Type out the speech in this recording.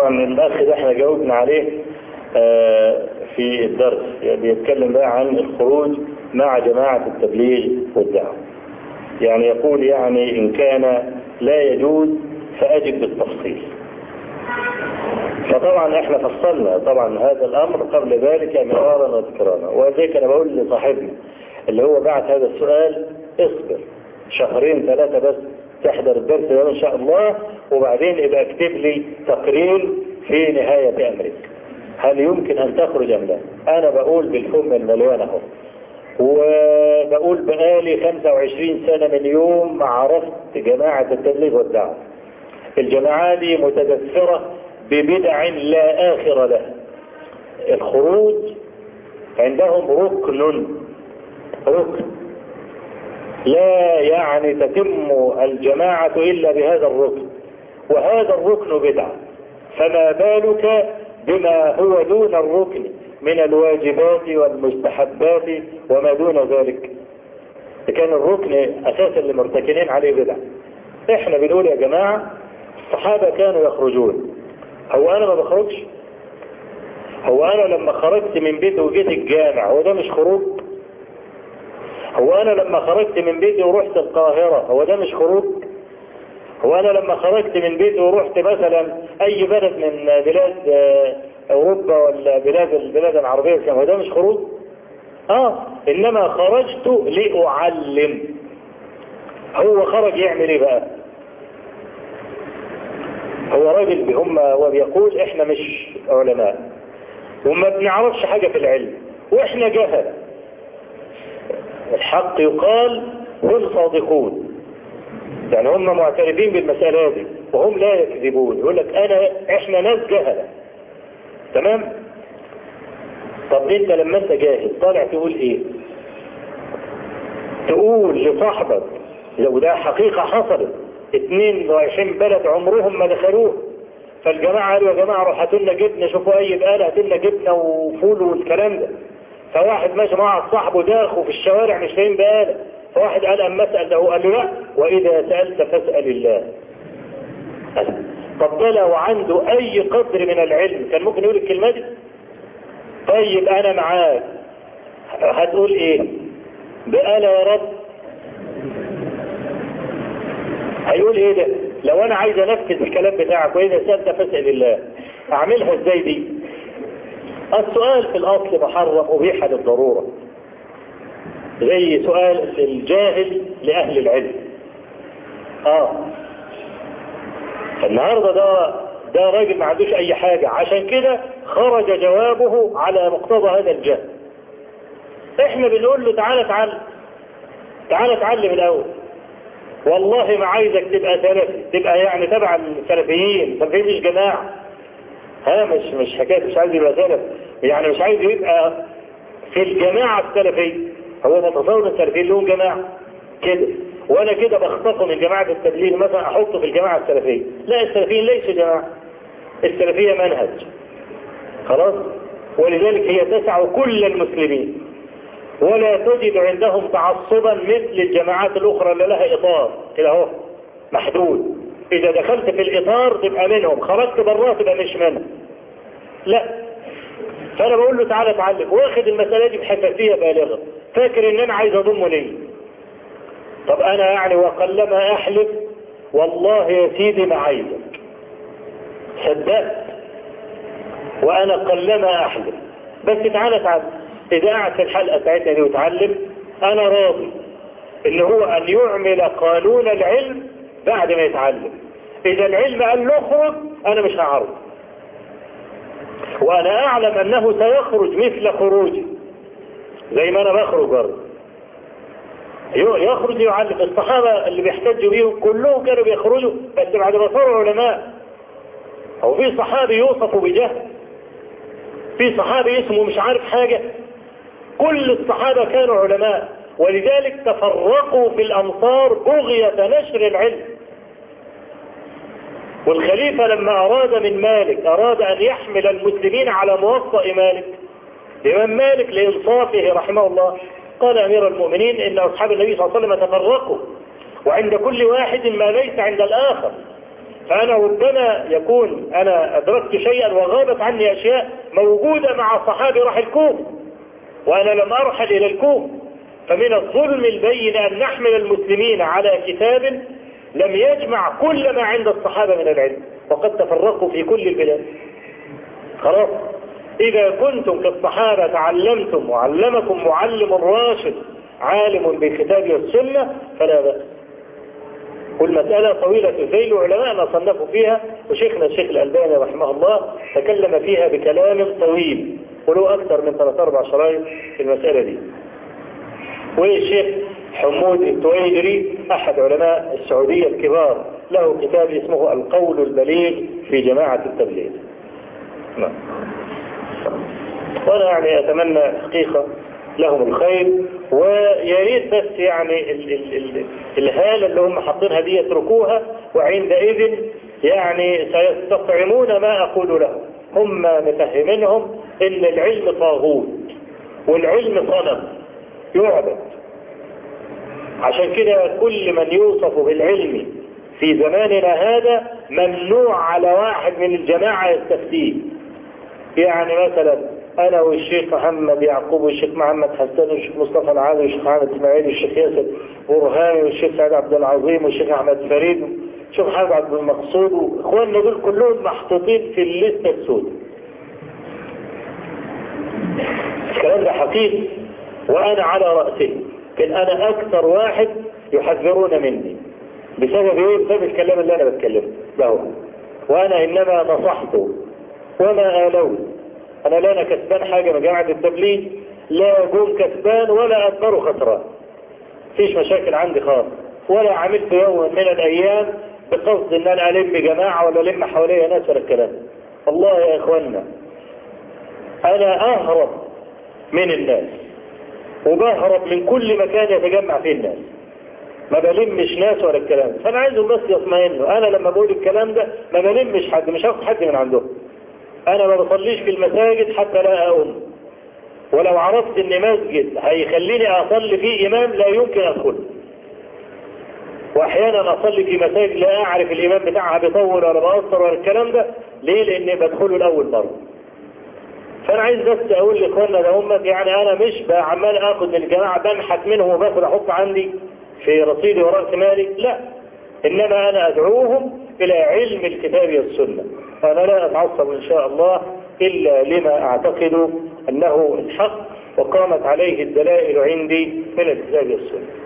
طبعا الأخ ده احنا جاوبنا عليه آه، في الدرس يعني بيتكلم بقى عن الخروج مع جماعة التبليغ والدعوة يعني يقول يعني إن كان لا يجوز فأجب بالتفصيل فطبعا احنا فصلنا طبعا هذا الامر قبل ذلك مرارا وتكرارا وذلك انا بقول لصاحبنا اللي هو بعت هذا السؤال اصبر شهرين ثلاثة بس تحضر الدرس ده ان شاء الله وبعدين يبقى اكتب لي تقرير في نهاية امرك هل يمكن ان تخرج ام لا انا بقول بالفم المليان اهو وبقول بقالي 25 سنة من يوم ما عرفت جماعة التبليغ والدعوة الجماعة دي متدثرة ببدع لا آخر لها الخروج عندهم ركن ركن لا يعني تتم الجماعة إلا بهذا الركن وهذا الركن بدعة فما بالك بما هو دون الركن من الواجبات والمستحبات وما دون ذلك كان الركن أساسا لمرتكنين عليه بدعة احنا بنقول يا جماعة الصحابة كانوا يخرجون هو انا ما بخرجش هو انا لما خرجت من بيتي وجيت الجامع هو ده مش خروج هو انا لما خرجت من بيتي ورحت القاهرة هو ده مش خروج هو انا لما خرجت من بيتي ورحت مثلا اي بلد من بلاد اوروبا ولا بلاد البلاد العربية هو ده مش خروج اه انما خرجت لاعلم هو خرج يعمل ايه بقى هو راجل هم وبيقول احنا مش علماء وما بنعرفش حاجة في العلم واحنا جهل الحق يقال هم صادقون يعني هم معترفين بالمسألة دي وهم لا يكذبون يقول لك انا احنا ناس جهلة تمام طب انت لما انت جاهل طالع تقول ايه تقول لصاحبك لو ده حقيقة حصلت اتنين رايحين بلد عمرهم ما دخلوه فالجماعة قالوا يا جماعة روح هاتوا لنا جبنة شوفوا اي بقالة هاتوا لنا جبنة وفول والكلام ده فواحد ماشي مع صاحبه داخل في الشوارع مش لاقيين بقالة فواحد قال اما اسأل ده قال له لا واذا سألت فاسأل الله طب ده لو عنده اي قدر من العلم كان ممكن يقول الكلمة دي طيب انا معاك هتقول ايه بقالة يا رب هيقول ايه ده لو انا عايز انفذ الكلام بتاعك واذا سألت فاسأل الله اعملها ازاي دي السؤال في الاصل محرم ابيح للضرورة زي سؤال الجاهل لاهل العلم اه النهاردة ده ده راجل ما عندوش اي حاجة عشان كده خرج جوابه على مقتضى هذا الجهل احنا بنقول له تعالى اتعلم تعالى اتعلم الاول والله ما عايزك تبقى سلفي تبقى يعني تبع السلفيين السلفيين مش جماعة ها مش مش حكاية مش عايز يبقى سلف يعني مش عايز يبقى في الجماعة السلفية هو متصور السلفيين لهم جماعة كده وانا كده بخطفه من جماعة التبليغ مثلا احطه في الجماعة السلفية لا السلفيين ليسوا جماعة السلفية منهج خلاص ولذلك هي تسع كل المسلمين ولا تجد عندهم تعصبا مثل الجماعات الاخرى اللي لها اطار كده اهو محدود اذا دخلت في الاطار تبقى منهم خرجت براه تبقى مش منهم لا فانا بقول له تعالى اتعلم واخد المسألة دي بحساسية بالغة فاكر ان انا عايز اضمه ليه طب انا يعني وقلما احلف والله يا سيدي ما عايزك صدقت وانا قلما احلف بس تعالى اتعلم اذا قعد في الحلقة بتاعتنا دي وتعلم انا راضي ان هو ان يعمل قانون العلم بعد ما يتعلم اذا العلم قال له اخرج انا مش هعرض وانا اعلم انه سيخرج مثل خروجي زي ما انا بخرج برضه يخرج يعلم الصحابة اللي بيحتجوا بيهم كلهم كانوا بيخرجوا بس بعد ما صاروا علماء هو في صحابي يوصف بجهل في صحابي اسمه مش عارف حاجة كل الصحابة كانوا علماء ولذلك تفرقوا في الأمصار بغية نشر العلم والخليفة لما أراد من مالك أراد أن يحمل المسلمين على موطأ مالك الإمام مالك لإنصافه رحمه الله قال أمير المؤمنين إن أصحاب النبي صلى الله عليه وسلم تفرقوا وعند كل واحد ما ليس عند الآخر فأنا ربما يكون أنا أدركت شيئا وغابت عني أشياء موجودة مع الصحابي راح الكوم وأنا لم أرحل إلى الكوم فمن الظلم البين أن نحمل المسلمين على كتاب لم يجمع كل ما عند الصحابة من العلم وقد تفرقوا في كل البلاد خلاص إذا كنتم كالصحابة تعلمتم وعلمكم معلم راشد عالم بالكتاب والسنة فلا بأس والمسألة طويلة زي علماءنا صنفوا فيها وشيخنا الشيخ الألباني رحمه الله تكلم فيها بكلام طويل وله أكثر من ثلاث أربع شرايط في المسألة دي والشيخ حمود التويدري أحد علماء السعودية الكبار له كتاب اسمه القول البليغ في جماعة التبليغ نعم وأنا يعني أتمنى حقيقة لهم الخير ويا ريت بس يعني ال ال ال الهالة اللي هم حاطينها دي يتركوها وعندئذ يعني سيستطعمون ما أقول لهم هم مفهمينهم إن العلم طاغوت والعلم صنم يعبد عشان كده كل من يوصف بالعلم في زماننا هذا ممنوع على واحد من الجماعة يستفتيه يعني مثلا انا والشيخ محمد يعقوب والشيخ محمد حسان والشيخ مصطفى العالي والشيخ محمد اسماعيل والشيخ ياسر برهاني والشيخ سعيد عبد العظيم والشيخ احمد فريد والشيخ محمد عبد المقصود واخواننا دول كلهم محطوطين في الليسته السوداء الكلام ده حقيقي وانا على راسه لكن انا اكثر واحد يحذرون مني بسبب ايه بسبب الكلام اللي انا بتكلمه له وانا انما نصحته وما آلوت انا لا انا كسبان حاجة من جامعة التبليغ لا جون كسبان ولا اكبر خسران فيش مشاكل عندي خالص ولا عملت يوم من الايام بقصد ان انا الم جماعة ولا الم حواليا ناس ولا الكلام والله يا اخوانا انا اهرب من الناس وبهرب من كل مكان يتجمع فيه الناس ما بلمش ناس ولا الكلام ده فانا عايزهم بس يطمئنوا انا لما بقول الكلام ده ما بلمش حد مش هاخد حد من عندهم انا ما بصليش في المساجد حتى لا اؤم ولو عرفت ان مسجد هيخليني اصلي فيه امام لا يمكن ادخل واحيانا اصلي في مساجد لا اعرف الامام بتاعها بيطول ولا بأثر ولا الكلام ده ليه لاني بدخله الاول مره فانا عايز بس اقول لاخواننا ده هم يعني انا مش عمال اخد من الجماعه بنحت منهم وباخد احط عندي في رصيدي وراس مالي لا انما انا ادعوهم الى علم الكتاب والسنه فانا لا اتعصب ان شاء الله الا لما اعتقد انه الحق وقامت عليه الدلائل عندي من الكتاب والسنه